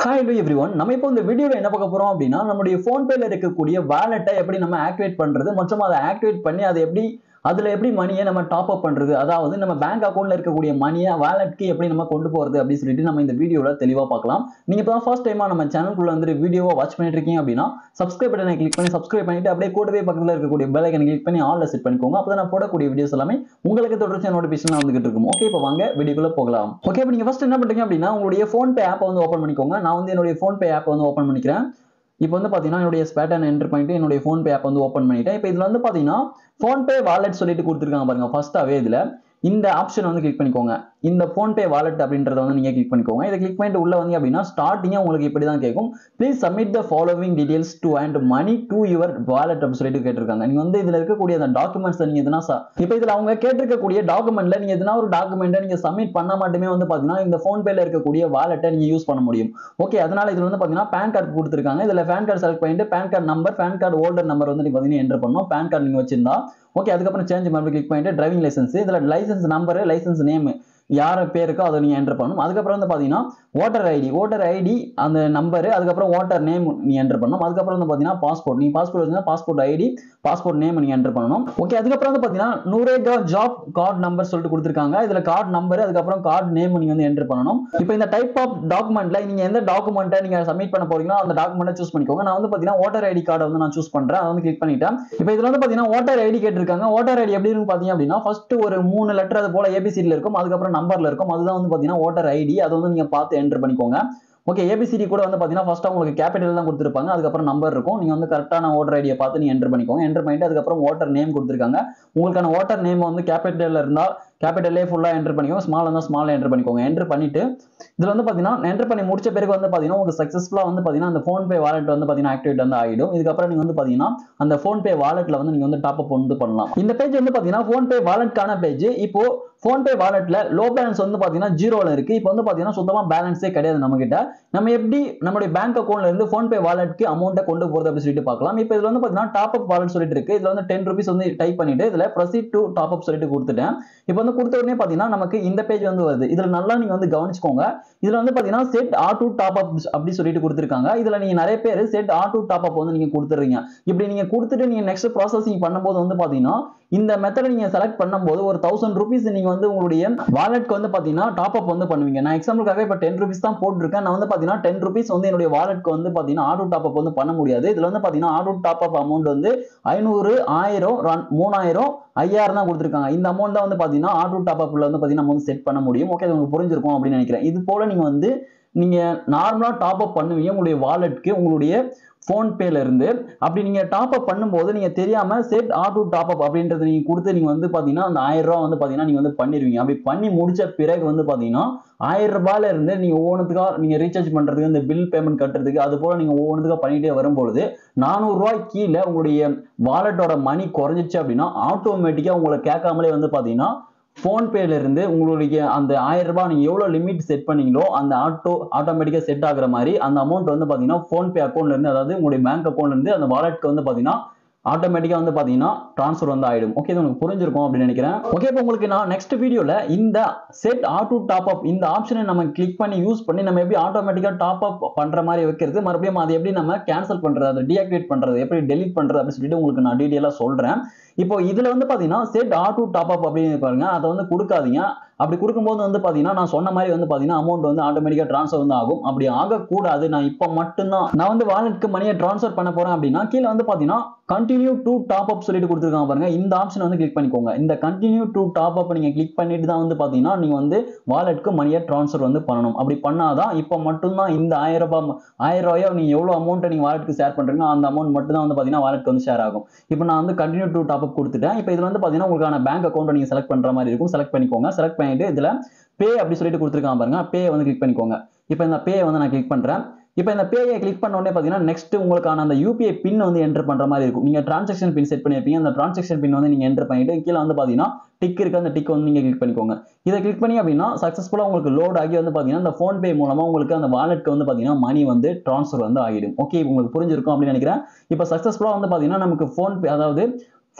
hi to every one நம்ம இப்போ இந்த வீடியோவில் என்ன பார்க்க போறோம் அப்படின்னா நம்மளுடைய ஃபோன்பேல இருக்கக்கூடிய வேலெட்டை எப்படி நம்ம ஆக்டிவேட் பண்றது மற்றும் அதை ஆக்டிவேட் பண்ணி அதை எப்படி அதுல எப்படி மணியை நம்ம டாப் அப் பண்றது அதாவது நம்ம பேங்க் அக்கௌண்ட்ல இருக்கக்கூடிய மணியை வேலெட்க்கு எப்படி நம்ம கொண்டு போறது அப்படின்னு சொல்லிட்டு நம்ம இந்த வீடியோல தெளிவா பார்க்கலாம் நீங்க இப்போ ஃபர்ஸ்ட் டைமா நம்ம சேனலுக்குள்ள வந்து வீடியோவை வாட்ச் பண்ணிட்டு இருக்கீங்க அப்படின்னா சப்ஸ்கிரைப் பட்டனை கிளிக் பண்ணி சப்ஸ்கிரைப் பண்ணிட்டு அப்படியே கூடவே பக்கத்துல இருக்கக்கூடிய பெல் ஐக்கனை கிளிக் பண்ணி ஆல்ல செட் பண்ணிக்கோங்க அப்பதான் நான் போடக்கூடிய வீடியோஸ் எல்லாமே உங்களுக்கு தொடர்ச்சியான நோட்டிஃபிகேஷன் வந்துகிட்டு இருக்கும் ஓகே இப்போ வாங்க வீடியோக்குள்ள போகலாம் ஓகே இப்போ நீங்க ஃபர்ஸ்ட் என்ன பண்றீங்க அப்படின்னா உங்களுடைய ஃபோன் பே ஆப்பை வந்து ஓப்பன் பண்ணிக்கோங்க நான் வந்து என்னுடைய ஃபோன் பே ஆப்பை வந்து ஓப்பன் பண்ணிக்கிறேன் இப்போ வந்து பார்த்தீங்கன்னா என்னுடைய ஸ்பேட்டர்ன் என்டர் பண்ணிட்டு என்னுடைய ஃபோன் பே ஆப் வந்து ஓப்பன் பண்ணிட்டேன் இப்போ இதில் வந்து பார்த்தீங்கன்னா ஃபோன் பே வாலெட் சொல்லிட்டு கொடுத்துருக்காங்க பாருங்க ஃபர்ஸ்ட்டாகவே இதில் இந்த ஆப்ஷன் வந்து கிளிக் பண்ணிக்கோங்க இந்த ஃபோன் பே வாலெட் அப்படின்றத வந்து நீங்கள் கிளிக் பண்ணிக்கோங்க இதை கிளிக் பண்ணிட்டு உள்ள வந்து அப்படின்னா ஸ்டார்டிங்கே உங்களுக்கு இப்படி தான் கேட்கும் please submit the following details to and money to your wallet அப்படின்னு சொல்லிட்டு கேட்டிருக்காங்க நீங்கள் வந்து இதில் இருக்கக்கூடிய அந்த டாக்குமெண்ட்ஸ் நீங்கள் எதுனா இப்போ இதில் அவங்க கேட்டிருக்கக்கூடிய டாக்குமெண்ட்ல நீங்கள் எதுனா ஒரு டாக்குமெண்ட்டை நீங்கள் சப்மிட் பண்ண மட்டுமே வந்து பார்த்தீங்கன்னா இந்த ஃபோன் பேல இருக்கக்கூடிய வாலெட்டை நீங்கள் யூஸ் பண்ண முடியும் ஓகே அதனால இதில் வந்து பார்த்தீங்கன்னா பேன் கார்டு கொடுத்துருக்காங்க இதில் பேன் கார்டு செலக்ட் பண்ணிட்டு PAN card number PAN card holder number வந்து நீங்கள் பார்த்தீங்கன்னா என்டர் பண்ணணும் பேன் கார்டு நீங்கள் வச்சிருந்தா ஓகே அதுக்கப்புறம் சேஞ்ச் மறுபடியும் கிளிக் பண்ணிட்டு டிரைவிங் லைசன்ஸ் இதில் லைசன்ஸ் நம்பர் லைசன்ஸ் நேம் யார் பேருக்கோ அதை நீங்கள் என்டர் பண்ணணும் அதுக்கப்புறம் வந்து பார்த்தீங்கன்னா ஓட்டர் ஐடி ஓட்டர் ஐடி அந்த நம்பரு அதுக்கப்புறம் ஓட்டர் நேம் நீ என்டர் பண்ணணும் அதுக்கப்புறம் வந்து பார்த்தீங்கன்னா பாஸ்போர்ட் நீ பாஸ்போர்ட் வச்சுன்னா பாஸ்போர்ட் ஐடி பாஸ்போர்ட் நேம் நீங்கள் என்டர் பண்ணணும் ஓகே அதுக்கப்புறம் வந்து பார்த்தீங்கன்னா நூரேகா ஜாப் கார்டு நம்பர் சொல்லிட்டு கொடுத்துருக்காங்க இதில் கார்டு நம்பர் அதுக்கப்புறம் கார்டு நேம் நீங்கள் வந்து என்டர் பண்ணணும் இப்போ இந்த டைப் ஆஃப் டாக்குமெண்ட்ல நீங்கள் எந்த டாக்குமெண்ட்டை நீங்கள் சப்மிட் பண்ண போறீங்களோ அந்த டாக்குமெண்ட்டை சூஸ் பண்ணிக்கோங்க நான் வந்து பார்த்தீங்கன்னா ஓட்டர் ஐடி கார்டை வந்து நான் சூஸ் பண்ணுறேன் அதை வந்து கிளிக் பண்ணிட்டேன் இப்போ இதில் வந்து பார்த்தீங்கன்னா ஓட்டர் ஐடி கேட்டிருக்காங்க ஓட்டர் ஐடி எப்படின்னு பார்த்தீங்க அப்படின்னா ஃபர்ஸ்ட் ஒரு மூணு லெட்டர் அது போல ஏபிசிடியில் இருக்கும் அதுக்கப்புறம் நம்பர்ல இருக்கும் அதுதான் வந்து பார்த்தீங்கன்னா ஓட்டர் ஐடி அதை வந்து நீங்கள் பார்த்து என்டர் பண்ணிக்கோங்க ஓகே ஏபிசிடி கூட வந்து பார்த்தீங்கன்னா ஃபர்ஸ்ட் உங்களுக்கு கேபிட்டல் தான் கொடுத்துருப்பாங்க அதுக்கப்புறம் நம்பர் இருக்கும் நீங்கள் வந்து கரெக்டான ஓட்டர் ஐடியை பார்த்து நீங்கள் என்டர் பண்ணிக்கோங்க என்டர் பண்ணிட்டு அதுக்கப்புறம் ஓட்டர் நேம் கொடுத்துருக்காங்க உங்களுக்கான ஓட்டர் நேம் வந்து கேபிட்டலில் இருந்தால் கேபிட்டலே ஃபுல்லாக என்டர் பண்ணிக்கோங்க ஸ்மால் இருந்தால் ஸ்மால் என்டர் பண்ணிக்கோங்க என்டர் பண்ணிட்டு இதில் வந்து பார்த்தீங்கன்னா என்டர் பண்ணி முடிச்ச பிறகு வந்து பார்த்தீங்கன்னா உங்களுக்கு சக்ஸஸ்ஃபுல்லாக வந்து பார்த்தீங்கன்னா அந்த ஃபோன் பே வாலெட் வந்து பார்த்தீங்கன்னா ஆக்டிவேட் வந்து ஆகிடும் இதுக்கப்புறம் நீங்கள் வந்து பார்த்தீங்கன்னா அந்த ஃபோன் பே வாலெட்டில் வந்து நீங்கள் வந்து டாப் அப் வந்து பண்ணலாம் இந்த பேஜ் வந்து பார்த்தீங்கன்னா ஃபோன் பே வாலெட்கான பேஜ் இப்போ ஃபோன் பே வாலெட்ல லோ பேலன்ஸ் வந்து பார்த்தீங்கன்னா ஜீரோவில் இருக்கு இப்போ வந்து பார்த்தீங்கன்னா சுத்தமாக பேலன்ஸே கிடையாது நம்ம கிட்ட நம்ம எப்படி நம்மளுடைய பேங்க் அக்கௌண்ட்ல இருந்து ஃபோன் பே வாலெட்க்கு அமௌண்ட்டை கொண்டு போகிறது அப்படின்னு சொல்லிட்டு பார்க்கலாம் இப்போ இதில் வந்து பார்த்தீங்கன்னா டாப் அப் வாலெட் சொல்லிட்டு இருக்கு இதில் வந்து டென் ருபீஸ் வந்து டைப் பண்ணிட்டு இதில் ப்ரொசீட் டு டாப் அப் சொல்லிட்டு கொடுத்துட்டேன் இப்போ வந்து கொடுத்த உடனே பார்த்தீங்கன்னா நமக்கு இந்த பேஜ் வந்து வருது இதில் நல்லா நீங்கள் வந்து கவனிச்சுக்கோங்க இதில் வந்து பார்த்தீங்கன்னா set auto top up அப்படி சொல்லிட்டு கொடுத்துருக்காங்க இதில் நீங்கள் நிறைய பேர் set auto top up வந்து நீங்கள் கொடுத்துறீங்க இப்படி நீங்கள் கொடுத்துட்டு நீங்கள் நெக்ஸ்ட் ப்ராசஸிங் பண்ணும்போது வந்து பார்த்தீங்கன்னா இந்த மெத்தடை நீங்கள் செலக்ட் பண்ணும்போது ஒரு தௌசண்ட் ருபீஸ் நீங்கள் வந்து உங்களுடைய வாலெட்க்கு வந்து பார்த்தீங்கன்னா டாப் அப் வந்து பண்ணுவீங்க நான் எக்ஸாம்பிளுக்காக இப்போ டென் ருபீஸ் தான் போட்டிருக்கேன் நான் வந்து பார்த்தீங்கன்னா டென் ருபீஸ் வந்து என்னுடைய வாலெட்க்கு வந்து பார்த்தீங்கன்னா ஆட்டோ டாப் அப் வந்து பண்ண முடியாது இதில் வந்து பார்த்தீங்கன்னா ஆட்டோ டாப் அப் அமௌண்ட் வந்து ஐநூறு ஆயிரம் ரன் மூணாயிரம் ஐயாயிரம் தான் கொடுத்துருக்காங்க இந்த அமௌண்ட் தான் வந்து பார்த்தீங்கன்னா ஆட்டோ டாப் அப்ல வந்து பார்த்தீங்கன்னா நம்ம வந்து செட் பண்ண முடியும் ஓகே அது உங்களுக்கு புரிஞ்சிருக்கும் அப்படின்னு நினைக்கிறேன் இது போல நீங்கள் வந்து நீங்கள் நார்மலாக டாப் அப் பண்ணுவீங்க உங்களுடைய வாலெட்க்கு உங்களுடைய ஃபோன்பேல இருந்து அப்படி நீங்கள் டாப் அப் பண்ணும்போது நீங்கள் தெரியாமல் செட் ஆட்டோ டாப் அப் அப்படின்றத நீங்கள் கொடுத்து நீங்கள் வந்து பார்த்தீங்கன்னா அந்த ஆயிரம் ரூபா வந்து பார்த்தீங்கன்னா நீங்கள் வந்து பண்ணிடுவீங்க அப்படி பண்ணி முடிச்ச பிறகு வந்து பார்த்தீங்கன்னா ஆயிரம் ரூபாயில இருந்து நீங்கள் ஒவ்வொன்றுத்துக்காக நீங்கள் ரீசார்ஜ் பண்ணுறதுக்கு இந்த பில் பேமெண்ட் கட்டுறதுக்கு அது போல் நீங்கள் ஒவ்வொன்றுத்துக்காக பண்ணிகிட்டே வரும்பொழுது நானூறுரூவாய் கீழே உங்களுடைய வாலெட்டோட மணி குறைஞ்சிச்சு அப்படின்னா ஆட்டோமேட்டிக்காக உங்களை கேட்காமலே வந்து பார்த்தீங்கன்னா ஃபோன்பேல இருந்து உங்களுடைய அந்த ஆயிரம் ரூபாய் நீங்கள் எவ்வளோ லிமிட் செட் பண்ணீங்களோ அந்த ஆட்டோ ஆட்டோமேட்டிக்காக செட் ஆகுற மாதிரி அந்த அமௌண்ட் வந்து பார்த்தீங்கன்னா ஃபோன்பே அக்கௌண்ட்ல இருந்து அதாவது உங்களுடைய பேங்க் அக்கௌண்ட்ல இருந்து அந்த வாலெட்க்கு வந்து பார்த்தீங்கன்னா ஆட்டோமேட்டிக்காக வந்து பார்த்தீங்கன்னா ட்ரான்ஸ்ஃபர் வந்து ஆயிடும் ஓகே இது உங்களுக்கு புரிஞ்சிருக்கும் அப்படின்னு நினைக்கிறேன் ஓகே இப்போ உங்களுக்கு நான் நெக்ஸ்ட் வீடியோவில் இந்த செட் ஆட்டோ டாப் அப் இந்த ஆப்ஷனை நம்ம கிளிக் பண்ணி யூஸ் பண்ணி நம்ம எப்படி ஆட்டோமேட்டிக்காக டாப் அப் பண்ணுற மாதிரி வைக்கிறது மறுபடியும் அதை எப்படி நம்ம கேன்சல் பண்ணுறது அதை டீஆக்டிவேட் பண்ணுறது எப்படி டெலிட் பண்ணுறது அப்படின்னு சொல்லிட்டு உங்களுக்கு நான் டீட்டெயிலாக சொல்கிறேன் இப்போ இதில் வந்து பார்த்தீங்கன்னா செட் ஆட்டோ டாப் அப் அப்படின்னு பாருங்க அதை வந்து கொடுக்காதீங்க அப்படி கொடுக்கும்போது வந்து பார்த்தீங்கன்னா நான் சொன்ன மாதிரி வந்து பார்த்தீங்கன்னா அமௌண்ட் வந்து ஆட்டோமேட்டிக்காக ட்ரான்ஸ்ஃபர் வந்து ஆகும் அப்படி ஆகக்கூடாது நான் இப்போ மட்டும்தான் நான் வந்து வாலெட்க்கு மணியை ட்ரான்ஸ்ஃபர் பண்ண போறேன் அப்படின்னா கீழே வந்து பார்த்தீங்கன்னா கண்டினியூ டு டாப் அப் சொல்லிட்டு கொடுத்துருக்காங்க பாருங்க இந்த ஆப்ஷன் வந்து கிளிக் பண்ணிக்கோங்க இந்த கண்டினியூ டு டாப் அப் நீங்க கிளிக் பண்ணிட்டு தான் வந்து பார்த்தீங்கன்னா நீங்க வந்து வாலெட்க்கு மணியை ட்ரான்ஸ்ஃபர் வந்து பண்ணணும் அப்படி பண்ணாதான் இப்போ மட்டும்தான் இந்த ஆயிரம் ரூபாய் ஆயிரம் ரூபாயோ நீங்க எவ்வளோ அமௌண்ட்டை நீங்க வாலெட்க்கு ஷேர் பண்றீங்க அந்த அமௌண்ட் மட்டும் தான் வந்து பார்த்தீங்கன்னா வாலெட்க்கு வந்து ஷேர் ஆகும் இப்போ நான் வந்து கண்டினியூ டு டாப் அப் கொடுத்துட்டேன் இப்போ இது வந்து பார்த்தீங்கன்னா உங்களுக்கான பேங்க் அக்கௌண்ட் நீங்க செலக்ட் பண்ற மாதிரி இருக்கும் செலக்ட் பண்ணிக்கோங்க செலக்ட் பண்ணிட்டு இதுல பே அப்படி சொல்லிட்டு கொடுத்துருக்காங்க பாருங்க பே வந்து கிளிக் பண்ணிக்கோங்க இப்போ இந்த பே வந்து நான் கிளிக் பண்றேன் இப்போ இந்த பேயை கிளிக் பண்ண உடனே பார்த்தீங்கன்னா நெக்ஸ்ட் உங்களுக்கான அந்த யூபிஐ பின் வந்து என்டர் பண்ற மாதிரி இருக்கும் நீங்க டிரான்சாக்ஷன் பின் செட் பண்ணியிருப்பீங்க அந்த டிரான்சாக்ஷன் பின் வந்து நீங்க என்டர் பண்ணிட்டு கீழே வந்து பார்த்தீங்கன்னா டிக் இருக்கு அந்த டிக் வந்து நீங்க கிளிக் பண்ணிக்கோங்க இதை கிளிக் பண்ணி அப்படின்னா சக்ஸஸ்ஃபுல்லாக உங்களுக்கு லோட் ஆகி வந்து பார்த்தீங்கன்னா இந்த ஃபோன் பே மூலமா உங்களுக்கு அந்த வாலெட்க்கு வந்து பார்த்தீங்கன்னா மணி வந்து ட்ரான்ஸ்ஃபர் வந்து ஆகிடும் ஓகே உங்களுக்கு புரிஞ்சிருக்கும் அப்படின்னு நினைக்கிறேன் இப்போ சக்ஸஸ்ஃபுல்லாக வந்து பார்த்தீங்கன்னா நமக்கு ஃபோன் பே அதாவது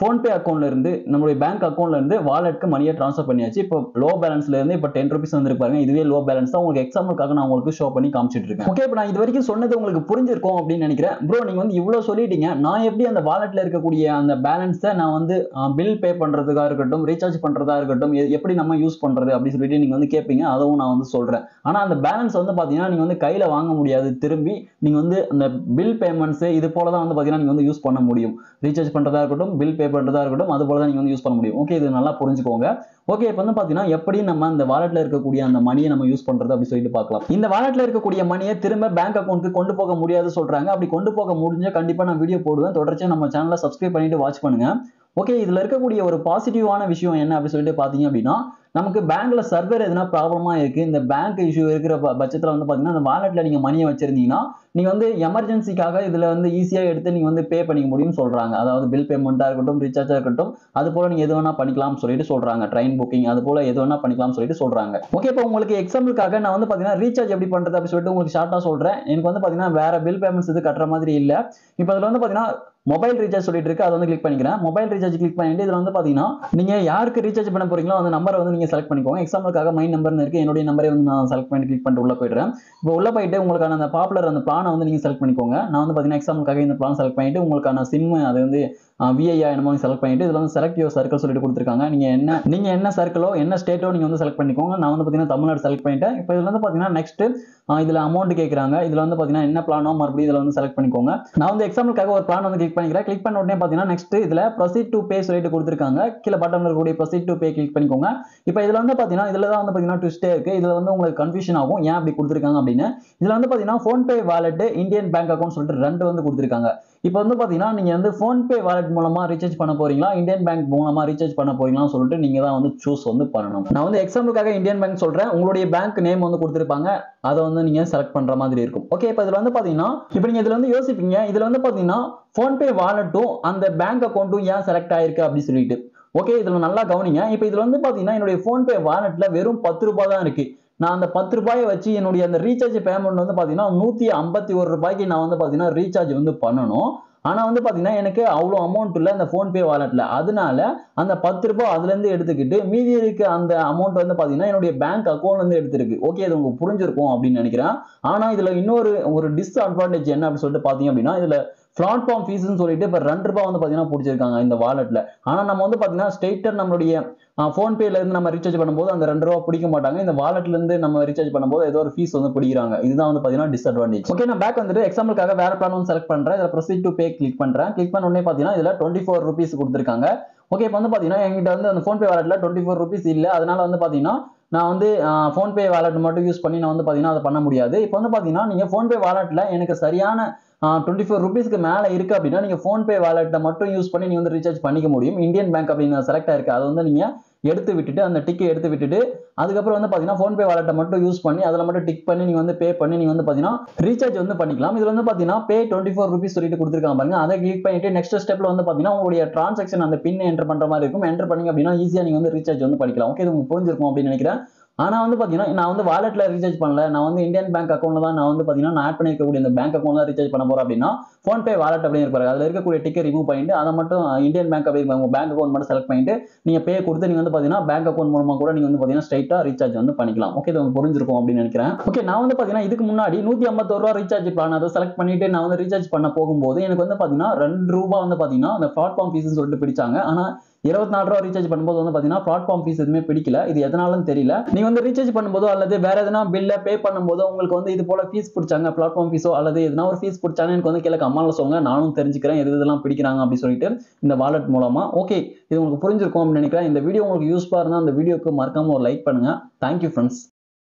ஃபோன்பே அக்கௌண்ட்ல இருந்து நம்மளுடைய பேங்க் அக்கௌண்ட்ல இருந்து வாலெட்க்கு மணியை ட்ரான்ஸ்ஃபர் பண்ணியாச்சு இப்போ லோ பேலன்ஸ்ல இருந்து இப்போ டென் ருபீஸ் வந்துருப்பாங்க இதுவே லோ பேலன்ஸ் தான் உங்களுக்கு எக்ஸாம்பிளுக்காக நான் உங்களுக்கு ஷோ பண்ணி காமிச்சிட்டு இருக்கேன் ஓகே இப்போ நான் இது வரைக்கும் சொன்னது உங்களுக்கு புரிஞ்சிருக்கும் அப்படின்னு நினைக்கிறேன் ப்ரோ நீங்க வந்து இவ்வளவு சொல்லிட்டீங்க நான் எப்படி அந்த வாலெட்ல இருக்கக்கூடிய அந்த பேலன்ஸை நான் வந்து பில் பே பண்றதுக்காக இருக்கட்டும் ரீசார்ஜ் பண்றதா இருக்கட்டும் எ- எப்படி நம்ம யூஸ் பண்றது அப்படின்னு சொல்லிட்டு நீங்க வந்து கேட்பீங்க அதுவும் நான் வந்து சொல்றேன் ஆனா அந்த பேலன்ஸ் வந்து பாத்தீங்கன்னா நீங்க வந்து கையில வாங்க முடியாது திரும்பி நீங்க வந்து அந்த பில் பேமெண்ட்ஸ் இது போல தான் வந்து பாத்தீங்கன்னா நீங்க வந்து யூஸ் பண்ண முடியும் ரீசார்ஜ் பண்றதா இருக்கட்டும் பில் பே பண்றதா இருக்கட்டும் அது போல தான் நீங்க வந்து யூஸ் பண்ண முடியும் ஓகே இது நல்லா புரிஞ்சுக்கோங்க ஓகே இப்போ வந்து பாத்தீங்கன்னா எப்படி நம்ம அந்த வாலெட்ல இருக்கக்கூடிய அந்த மணியை நம்ம யூஸ் பண்றது அப்படி சொல்லிட்டு பார்க்கலாம் இந்த வாலெட்ல இருக்கக்கூடிய மணியை திரும்ப பேங்க் அக்கௌண்ட்க்கு கொண்டு போக முடியாது சொல்றாங்க அப்படி கொண்டு போக முடிஞ்சா கண்டிப்பா நான் வீடியோ போடுவேன் தொடர்ச்சியா நம்ம சேனலை சப்ஸ்கிரைப் பண்ணிட்டு வாட்ச் பண்ணுங்க ஓகே இதுல இருக்கக்கூடிய ஒரு பாசிட்டிவான விஷயம் என்ன அப்படி சொல்லிட்டு பாத்தீங்க அப்படின்னா நமக்கு பேங்க்ல சர்வர் எதுனா ப்ராப்ளமா இருக்கு இந்த பேங்க் இஷ்யூ இருக்கிற ப- பட்சத்துல வந்து பாத்தீங்கன்னா அந்த வாலெட்ல நீங்க மணியை வச்சிருந்தீங்கன்னா நீங்க வந்து எமர்ஜென்சிக்காக இதுல வந்து ஈஸியா எடுத்து நீங்க வந்து பே பண்ணிக்க முடியும்னு சொல்றாங்க அதாவது பில் பேமெண்ட்டா இருக்கட்டும் ரீசார்ஜா இருக்கட்டும் அது போல நீங்க எது வேணா பண்ணிக்கலாம் சொல்லிட்டு சொல்றாங்க ட்ரெயின் புக்கிங் அது போல எது வேணா பண்ணிக்கலாம் சொல்லிட்டு சொல்றாங்க ஓகே இப்போ உங்களுக்கு எக்ஸாம்பிளுக்காக நான் வந்து பாத்தீங்கன்னா ரீசார்ஜ் எப்படி பண்றது அப்படி சொல்லிட்டு உங்களுக்கு ஷார்ட்டா சொல்றேன் எனக்கு வந்து பாத்தீங்கன்னா வேற பில் பேமெண்ட்ஸ் இது கட்டுற மாதிரி இல்ல இப்போ அதுல வந்து பாத்தீங்கன்னா மொபைல் ரீசார்ஜ் சொல்லிட்டு இருக்கு அதை வந்து கிளிக் பண்ணிக்கிறேன் மொபைல் ரீசார்ஜ் கிளிக் பண்ணிட்டு இதுல வந்து பாத்தீங்கன்னா நீங்க யாருக்கு ரீசார்ஜ் பண்ண போறீங்களோ அந்த நம்பரை வந்து நீங்க செலக்ட் பண்ணிக்கோங்க எக்ஸாம்பிளுக்காக மை நம்பர்னு இருக்கு என்னுடைய நம்பரை வந்து நான் செலக்ட் பண்ணி கிளிக் பண்ணிட்டு உள்ள போயிடுறேன் இப்போ உள்ள போயிட்டு உங்களுக்கான அந்த பாப்புலர் அந்த பிளானை வந்து நீங்க செலக்ட் பண்ணிக்கோங்க நான் வந்து பாத்தீங்கன்னா எக்ஸாம்பிளுக்காக இந்த பிளான் செலக்ட் பண்ணிட்டு உங்களுக்கான சிம் அது வந்து விஐஆ என்னமோ செலக்ட் பண்ணிட்டு இதுல வந்து செலக்ட் யுவர் சர்க்கிள் சொல்லிட்டு கொடுத்துருக்காங்க நீங்க என்ன நீங்க என்ன சர்க்கிளோ என்ன ஸ்டேட்டோ நீங்க வந்து செலக்ட் பண்ணிக்கோங்க நான் வந்து பாத்தீங்கன்னா தமிழ்நாடு செலக்ட் பண்ணிட்டேன் இப்போ இதுல வந்து பாத்தீங்கன்னா நெக்ஸ்ட் இதுல அமௌண்ட் கேக்குறாங்க இதுல வந்து பாத்தீங்கன்னா என்ன பிளானோ மறுபடியும் இதுல வந்து செலக்ட் பண்ணிக்கோங்க நான் வந்து எக்ஸாம்பிளுக்காக ஒரு பிளான் வந்து கிளிக் பண்ணிக்கிறேன் கிளிக் பண்ண உடனே பாத்தீங்கன்னா நெக்ஸ்ட் இதுல ப்ரொசீட் டு பே சொல்லிட்டு கொடுத்துருக்காங்க கீழே பட்டன் இருக்கக்கூடிய ப்ரொசீட் டு பே கிளிக் பண்ணிக்கோங்க இப்போ இதுல வந்து பாத்தீங்கன்னா இதுல தான் வந்து பாத்தீங்கன்னா ட்விஸ்டே இருக்கு இதுல வந்து உங்களுக்கு கன்ஃபியூஷன் ஆகும் ஏன் அப்படி கொடுத்துருக்காங்க அப்படின்னு இதுல வந்து பாத்தீங்கன்னா PhonePe wallet Indian bank account சொல்லிட்டு ரெண்டு வந்து கொடுத்துருக்காங்க இப்போ வந்து பாத்தீங்கன்னா நீங்க வந்து ஃபோன்பே வாலெட் மூலமா ரீசார்ஜ் பண்ண போறீங்களா இந்தியன் பேங்க் மூலமா ரீசார்ஜ் பண்ண போறீங்களான்னு சொல்லிட்டு நீங்க தான் வந்து சூஸ் வந்து பண்ணணும் நான் வந்து எக்ஸாம்பிளுக்காக இந்தியன் பேங்க் சொல்றேன் உங்களுடைய பேங்க் நேம் வந்து கொடுத்துருப்பாங்க அதை வந்து நீங்க செலக்ட் பண்ற மாதிரி இருக்கும் ஓகே இப்போ இதுல வந்து பாத்தீங்கன்னா இப்போ நீங்க இதுல வந்து யோசிப்பீங்க இதுல வந்து பாத்தீங்கன்னா ஃபோன்பே வாலெட்டும் அந்த பேங்க் அக்கௌண்ட்டும் ஏன் செலக்ட் ஆயிருக்கு அப்படி சொல்லிட்டு ஓகே இதுல நல்லா கவனிங்க இப்போ இதுல வந்து பாத்தீங்கன்னா என்னுடைய ஃபோன்பே வாலெட்ல வெறும் பத்து ரூபாய் தான் இருக்கு நான் அந்த பத்து ரூபாயை வச்சு என்னுடைய அந்த ரீசார்ஜ் பேமெண்ட் வந்து பாத்தீங்கன்னா நூத்தி ஐம்பத்தி ஒரு ரூபாய்க்கு நான் வந்து பாத்தீங்கன்னா ரீசார்ஜ் வந்து பண்ணணும் ஆனா வந்து பாத்தீங்கன்னா எனக்கு அவ்வளோ அமௌண்ட் இல்லை அந்த ஃபோன்பே வாலெட்ல அதனால அந்த பத்து ரூபாய் அதுல இருந்து எடுத்துக்கிட்டு மீதி இருக்க அந்த அமௌண்ட் வந்து பாத்தீங்கன்னா என்னுடைய பேங்க் அக்கௌண்ட்ல இருந்து எடுத்திருக்கு ஓகே இது உங்களுக்கு புரிஞ்சிருக்கும் அப்படின்னு நினைக்கிறேன் ஆனா இதுல இன்னொரு ஒரு டிஸ்அட்வான்டேஜ் என்ன அப்படின்னு சொல்லிட்டு பாத்தீங்க அப்படின்னா இதுல பிளாட்ஃபார்ம் ஃபீஸ்னு சொல்லிட்டு இப்போ ரெண்டு ரூபாய் வந்து பாத்தீங்கன்னா பிடிச்சிருக்காங்க இந்த வாலெட்ல ஆனா நம்ம வந்து பாத்தீங்கன்னா ஸ்ட்ரெயிட்டர் நம்மளுடைய ஃபோன்பேல இருந்து நம்ம ரீசார்ஜ் பண்ணும்போது அந்த ரெண்டு ரூபா பிடிக்க மாட்டாங்க இந்த வாலெட்ல இருந்து நம்ம ரீசார்ஜ் பண்ணும்போது ஏதோ ஒரு ஃபீஸ் வந்து பிடிக்கிறாங்க இதுதான் வந்து பாத்தீங்கன்னா டிஸ்அட்வான்டேஜ் ஓகே நான் பேக் வந்துட்டு எக்ஸாம்பிளுக்காக வேற பிளான் வந்து செலக்ட் பண்றேன் இதுல ப்ரொசீட் டு பே கிளிக் பண்றேன் கிளிக் பண்ண உடனே பாத்தீங்கன்னா இதுல டுவெண்ட்டி ஃபோர் ருபீஸ் கொடுத்துருக்காங்க ஓகே இப்போ வந்து பாத்தீங்கன்னா என்கிட்ட வந்து அந்த ஃபோன்பே வாலெட்ல டுவெண்ட்டி ஃபோர் ருபீஸ் இல்ல அதனால வந்து பாத்தீங்கன்னா நான் வந்து ஃபோன்பே வாலெட் மட்டும் யூஸ் பண்ணி நான் வந்து பாத்தீங்கன்னா அதை பண்ண முடியாது இப்போ வந்து பாத்தீங்கன்னா நீங்க ஃபோன்பே வாலெட்ல எனக்கு சரியான டுவெண்ட்டி ஃபோர் ருபீஸ்க்கு மேலே இருக்கு அப்படின்னா நீங்க ஃபோன்பே வாலெட்டை மட்டும் யூஸ் பண்ணி நீங்க வந்து ரீசார்ஜ் பண்ணிக்க முடியும் இந்தியன் பேங்க் அப்படின்னு செலக்ட் ஆயிருக்கு அதை வந்து நீங்க எடுத்து விட்டுட்டு அந்த டிக்கை எடுத்து விட்டுட்டு அதுக்கப்புறம் வந்து பாத்தீங்கன்னா ஃபோன்பே வாலெட்டை மட்டும் யூஸ் பண்ணி அதில் மட்டும் டிக் பண்ணி நீங்க வந்து பே பண்ணி நீங்க வந்து பாத்தீங்கன்னா ரீசார்ஜ் வந்து பண்ணிக்கலாம் இதுல வந்து பாத்தீங்கன்னா பே டுவெண்ட்டி ஃபோர் ருபீஸ் சொல்லிட்டு கொடுத்துருக்காங்க பாருங்க அதை கிளிக் பண்ணிட்டு நெக்ஸ்ட் ஸ்டெப்ல வந்து பாத்தீங்கன்னா உங்களுடைய டிரான்சாக்ஷன் அந்த பின் என்டர் பண்ற மாதிரி இருக்கும் என்டர் பண்ணீங்க அப்படின்னா ஈஸியா நீங்க வந்து ரீசார்ஜ் வந்து பண்ணிக்கலாம் ஓகே இது உங்களுக்கு புரிஞ்சிருக்கும் அப்படின்னு நினைக்கிறேன் ஆனா வந்து பாத்தீங்கன்னா நான் வந்து வாலெட்ல ரீசார்ஜ் பண்ணல நான் வந்து இந்தியன் பேங்க் அக்கௌண்ட்ல தான் நான் வந்து பாத்தீங்கன்னா நான் ஆட் பண்ணிருக்கக்கூடிய இந்த பேங்க் அக்கௌண்ட் தான் ரீசார்ஜ் பண்ண போறேன் அப்படின்னா ஃபோன்பே வாலெட் அப்படின்னு இருப்பாரு அதுல இருக்கக்கூடிய டிக்கெட் ரிமூவ் பண்ணிட்டு அதை மட்டும் இந்தியன் பேங்க் அப்படி உங்க பேங்க் அக்கௌண்ட் மட்டும் செலக்ட் பண்ணிட்டு நீங்க பே கொடுத்து நீங்க வந்து பாத்தீங்கன்னா பேங்க் அக்கௌண்ட் மூலமா கூட நீங்க வந்து பாத்தீங்கன்னா ஸ்ட்ரைட்டா ரீசார்ஜ் வந்து பண்ணிக்கலாம் ஓகே இது உங்களுக்கு புரிஞ்சிருக்கும் அப்படின்னு நினைக்கிறேன் ஓகே நான் வந்து பாத்தீங்கன்னா இதுக்கு முன்னாடி நூத்தி ஐம்பத்தோரு ரூபா ரீசார்ஜ் பிளான் அதை செலக்ட் பண்ணிட்டு நான் வந்து ரீசார்ஜ் பண்ண போகும்போது எனக்கு வந்து பாத்தீங்கன்னா ரெண்டு ரூபா வந்து பாத்தீங்கன்னா அந்த பிளாட்ஃபார்ம் ஃபீஸ் சொல்லிட்டு பிடிச்சாங்க ஆனா இருபத்தி நாலு ரூபா ரீசார்ஜ் பண்ணும்போது வந்து பாத்தீங்கன்னா பிளாட்ஃபார்ம் ஃபீஸ் எதுவுமே பிடிக்கல இது எதனாலும் தெரியல நீங்க வந்து ரீசார்ஜ் பண்ணும்போதோ அல்லது வேற எதனா பில்ல பே பண்ணும்போதோ உங்களுக்கு வந்து இது போல ஃபீஸ் பிடிச்சாங்க பிளாட்ஃபார்ம் ஃபீஸோ அல்லது எதனா ஒரு ஃபீஸ் பிடிச்சாங்க எனக்கு வந்து கீழே கம்மால சொல்லுங்க நானும் தெரிஞ்சுக்கிறேன் எது இதெல்லாம் பிடிக்கிறாங்க அப்படி சொல்லிட்டு இந்த வாலெட் மூலமா ஓகே இது உங்களுக்கு புரிஞ்சிருக்கும் அப்படின்னு நினைக்கிறேன் இந்த வீடியோ உங்களுக்கு யூஸ்ஃபுல்லா இருந்தா அந்த வீடியோக்கு மறக்காம ஒரு லைக் பண்ணுங்க தேங்க்யூ ஃப்ரெண்ட்ஸ்